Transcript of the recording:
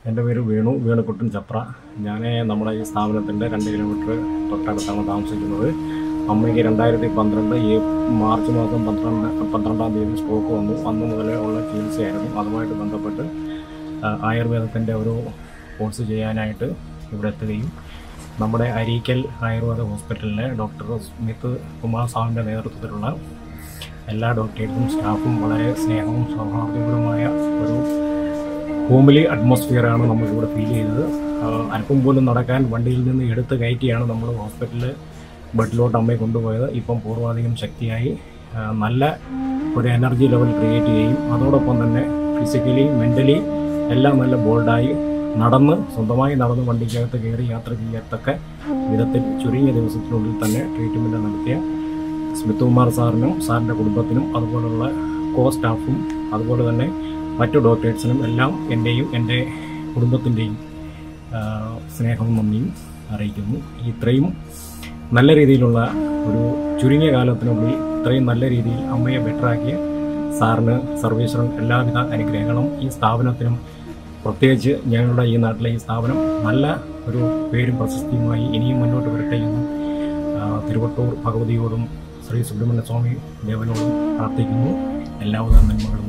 എൻ്റെ പേര് വേണു വേണുക്കുട്ടൻ ചപ്ര ഞാൻ നമ്മുടെ ഈ സ്ഥാപനത്തിൻ്റെ രണ്ട് കിലോമീറ്റർ തൊട്ടടുത്താണ് താമസിക്കുന്നത് അമ്മയ്ക്ക് രണ്ടായിരത്തി പന്ത്രണ്ട് ഈ മാർച്ച് മാസം പന്ത്രണ്ട് പന്ത്രണ്ടാം തീയതി സ്ട്രോക്ക് വന്നു അന്ന് മുതലേ ഉള്ള ചികിത്സയായിരുന്നു അതുമായിട്ട് ബന്ധപ്പെട്ട് ആ, ആയുർവേദത്തിൻ്റെ ഒരു കോഴ്സ് ചെയ്യാനായിട്ട് ഇവിടെ എത്തുകയും നമ്മുടെ അരീക്കൽ ആയുർവേദ ഹോസ്പിറ്റലിലെ ഡോക്ടർ സ്മിത്ത് കുമാർ സാറിൻ്റെ നേതൃത്വത്തിലുള്ള എല്ലാ ഡോക്ടേഴ്സും സ്റ്റാഫും വളരെ സ്നേഹവും സൗഹാർദ്ദപരമായ ഒരു ഹോമിലി അറ്റ്മോസ്ഫിയറാണ് നമുക്കിവിടെ ഫീൽ ചെയ്തത് ആ, അല്പം പോലും നടക്കാൻ വണ്ടിയിൽ നിന്ന് എടുത്ത് കയറ്റിയാണ് നമ്മൾ ഹോസ്പിറ്റലിൽ ബെഡിലോട്ട് അമ്മയെ കൊണ്ടുപോയത് ഇപ്പം പൂർവാധികം ശക്തിയായി ആ, നല്ല ഒരു എനർജി ലെവൽ ക്രിയേറ്റ് ചെയ്യും അതോടൊപ്പം തന്നെ ഫിസിക്കലി മെൻ്റലി എല്ലാം നല്ല ബോൾഡായി നടന്ന് സ്വന്തമായി നടന്ന് വണ്ടിക്കകത്ത് കയറി യാത്ര ചെയ്യത്തക്ക വിധത്തിൽ ചുരുങ്ങിയ ദിവസത്തിനുള്ളിൽ തന്നെ ട്രീറ്റ്മെൻറ്റ് നടത്തിയ സ്മിത്ത് കുമാർ സാറിനും സാറിൻ്റെ കുടുംബത്തിനും അതുപോലുള്ള കോ സ്റ്റാഫും അതുപോലെ തന്നെ മറ്റു ഡോക്ടേഴ്സിനും എല്ലാം എൻ്റെയും എൻ്റെ കുടുംബത്തിൻ്റെയും സ്നേഹവും നന്ദിയും അറിയിക്കുന്നു ഇത്രയും നല്ല രീതിയിലുള്ള ഒരു ചുരുങ്ങിയ കാലത്തിനുള്ളിൽ ഇത്രയും നല്ല രീതിയിൽ അമ്മയെ ബെറ്ററാക്കിയ സാറിന് സർവീശ്വരൻ എല്ലാവിധ അനുഗ്രഹങ്ങളും ഈ സ്ഥാപനത്തിനും പ്രത്യേകിച്ച് ഞങ്ങളുടെ ഈ നാട്ടിലെ ഈ സ്ഥാപനം നല്ല ഒരു പേരും പ്രശസ്തിയുമായി ഇനിയും മുന്നോട്ട് വരട്ടെ എന്നും ആ, തിരുവട്ടൂർ ഭഗവതിയോടും ശ്രീ സുബ്രഹ്മണ്യ സ്വാമി ദേവനോടും പ്രാർത്ഥിക്കുന്നു എല്ലാവിധ നന്മകളും